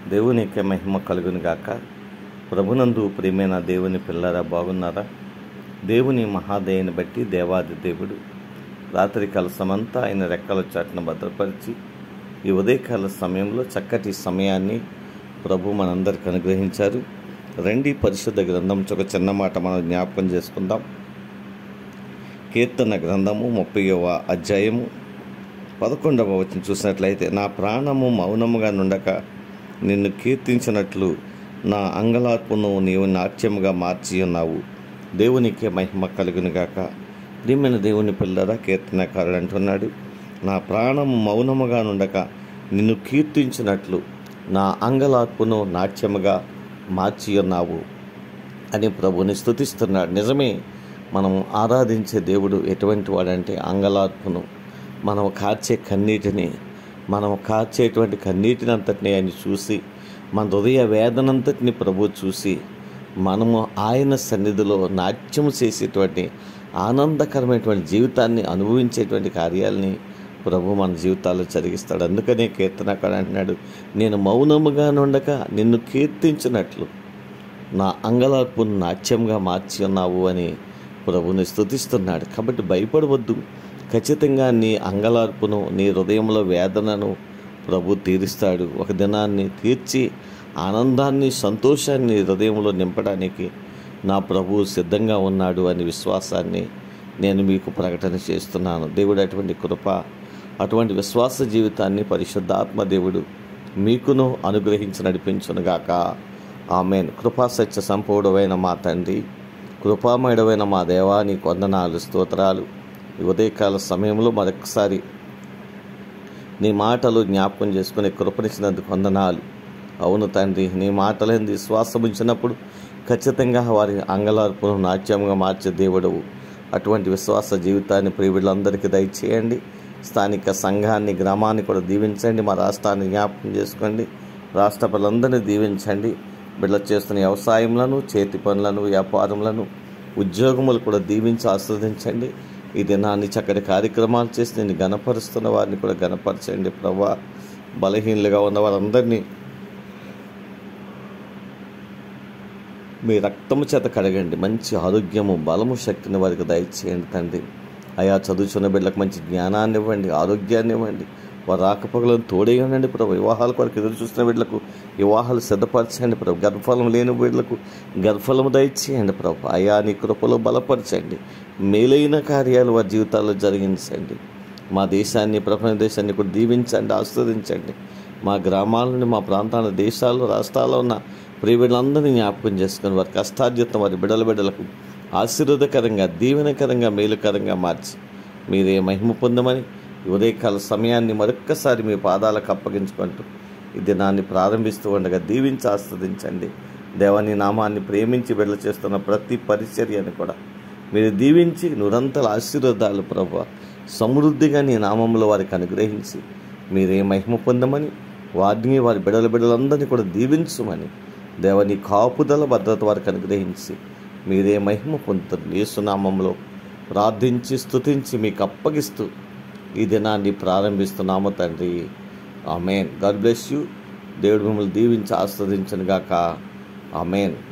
దేవునికి మహిమ కలుగును గాక ప్రభునందు ప్రియమైన దేవుని పిల్లరా బాగున్నారా దేవుని మహాదయని బట్టి దేవాది దేవుడు రాత్రి కలసమంతా ఆయన రెక్కల చాటును భద్రపరిచి ఈ ఉదయకాల సమయంలో చక్కటి సమయాన్ని ప్రభు మనందరికి అనుగ్రహించారు రండి పరిశుద్ధ గ్రంథం నుంచి ఒక చిన్న మాట మనం జ్ఞాపకం చేసుకుందాం కీర్తన గ్రంథము ముప్పైవ అధ్యాయము పదకొండవ వచ్చిన చూసినట్లయితే నా ప్రాణము మౌనముగా నుండక నిన్ను కీర్తించినట్లు నా అంగలార్పును నీవు నాట్యముగా మార్చి ఉన్నావు దేవునికే మహిమ కలుగునుగాక ప్రియమైన దేవుని పిల్లరా కీర్తనకారుడు అంటున్నాడు నా ప్రాణము మౌనముగా నుండక నిన్ను కీర్తించినట్లు నా అంగలార్పును నాట్యముగా మార్చి ఉన్నావు అని ప్రభుని స్తుతిస్తున్నాడు నిజమే మనం ఆరాధించే దేవుడు ఎటువంటి వాడంటే అంగలార్పును మనం కార్చే కన్నీటిని మనం కార్చేటువంటి కన్నీటిని అంతటిని ఆయన చూసి మన హృదయ వేదనంతటిని ప్రభు చూసి మనము ఆయన సన్నిధిలో నాట్యం చేసేటువంటి ఆనందకరమైనటువంటి జీవితాన్ని అనుభవించేటువంటి కార్యాలని ప్రభు మన జీవితాల్లో జరిగిస్తాడు అందుకనే కీర్తనకాడు అంటున్నాడు నేను మౌనముగా నుండక నిన్ను కీర్తించినట్లు నా అంగలార్పును నాట్యంగా మార్చి ఉన్నావు అని ప్రభుని స్తుతిస్తున్నాడు కాబట్టి భయపడవద్దు ఖచ్చితంగా నీ అంగలార్పును నీ హృదయంలో వేదనను ప్రభు తీరుస్తాడు ఒక దినాన్ని తీర్చి ఆనందాన్ని సంతోషాన్ని హృదయంలో నింపడానికి నా ప్రభు సిద్ధంగా ఉన్నాడు అనే విశ్వాసాన్ని నేను మీకు ప్రకటన చేస్తున్నాను దేవుడు అటువంటి కృప అటువంటి విశ్వాస జీవితాన్ని పరిశుద్ధాత్మ దేవుడు మీకును అనుగ్రహించి నడిపించునుగాక ఆమెన్ కృపా సత్య సంపూర్ణమైన మా తండ్రి కృపామయుడమైన మా దేవా నీ కొందనాలు స్తోత్రాలు ఈ ఉదయకాల సమయంలో మరొకసారి నీ మాటలు జ్ఞాపకం చేసుకుని కృపనిచ్చినందుకు వందనాలు అవును తండ్రి నీ మాటలేంది శ్వాసం ఉంచినప్పుడు ఖచ్చితంగా వారి అంగలార్పును నాట్యంగా మార్చే దేవుడవు అటువంటి విశ్వాస జీవితాన్ని ప్రియులందరికీ దయచేయండి స్థానిక సంఘాన్ని గ్రామాన్ని కూడా దీవించండి మా రాష్ట్రాన్ని జ్ఞాపకం చేసుకోండి రాష్ట్ర ప్రజలందరినీ దీవించండి బిడ్డ చేస్తున్న వ్యవసాయములను చేతి పనులను వ్యాపారములను ఉద్యోగములు కూడా దీవించి ఆస్వాదించండి ఈ దినాన్ని చక్కటి కార్యక్రమాలు చేసి నేను గణపరుస్తున్న వారిని కూడా గణపరచండి ప్రభా బలహీనలుగా ఉన్న వారందరినీ మీ రక్తము చేత కడగండి మంచి ఆరోగ్యము బలము శక్తిని వారికి దయచేయండి తండ్రి అయా చదువుచున్న బిడ్డలకు మంచి జ్ఞానాన్ని ఇవ్వండి ఆరోగ్యాన్ని ఇవ్వండి వారు రాకపోకలను తోడే ఉండండి ప్రభు వివాహాల కొరకు ఎదురు చూస్తున్న బిడ్డలకు వివాహాలు సిద్ధపరచండి ప్రభు గర్భఫలం లేని బిడ్డలకు గర్భఫలము దయచేయండి ప్రభు అయా నీ కృపలో బలపరచండి మేలైన కార్యాలు వారి జీవితాల్లో జరిగించండి మా దేశాన్ని ప్రపంచ దేశాన్ని కూడా దీవించండి ఆస్వాదించండి మా గ్రామాలని మా ప్రాంతాల దేశాల్లో రాష్ట్రాల్లో ఉన్న ప్రియబిడ్డలందరినీ జ్ఞాపకం చేసుకొని వారి కష్టార్జితం వారి బిడ్డల బిడ్డలకు ఆశీర్వదకరంగా దీవెనకరంగా మేలుకరంగా మార్చి మీరే మహిమ పొందమని ఈ ఉదయకాల సమయాన్ని మరొక్కసారి మీ పాదాలకు అప్పగించుకుంటూ ఈ దినాన్ని ప్రారంభిస్తూ ఉండగా దీవించి ఆస్వాదించండి దేవాని నామాన్ని ప్రేమించి బిడ్డలు చేస్తున్న ప్రతి పరిచర్యను కూడా మీరు దీవించి నిరంతర ఆశీర్వాదాలు ప్రభు సమృద్ధిగా నీ నామంలో వారికి అనుగ్రహించి మీరే మహిమ పొందమని వారిని వారి బిడల బిడలందరినీ కూడా దీవించమని దేవని కాపుదల భద్రత వారికి అనుగ్రహించి మీరే మహిమ పొందుతారు యేసునామంలో ప్రార్థించి స్తుతించి మీకు అప్పగిస్తూ ఈ దినాన్ని ప్రారంభిస్తున్నాము తండ్రి ఆమెన్ గాడ్ బ్లెస్ యూ దేవుడు మిమ్మల్ని దీవించి ఆస్వాదించను గాక ఆమెన్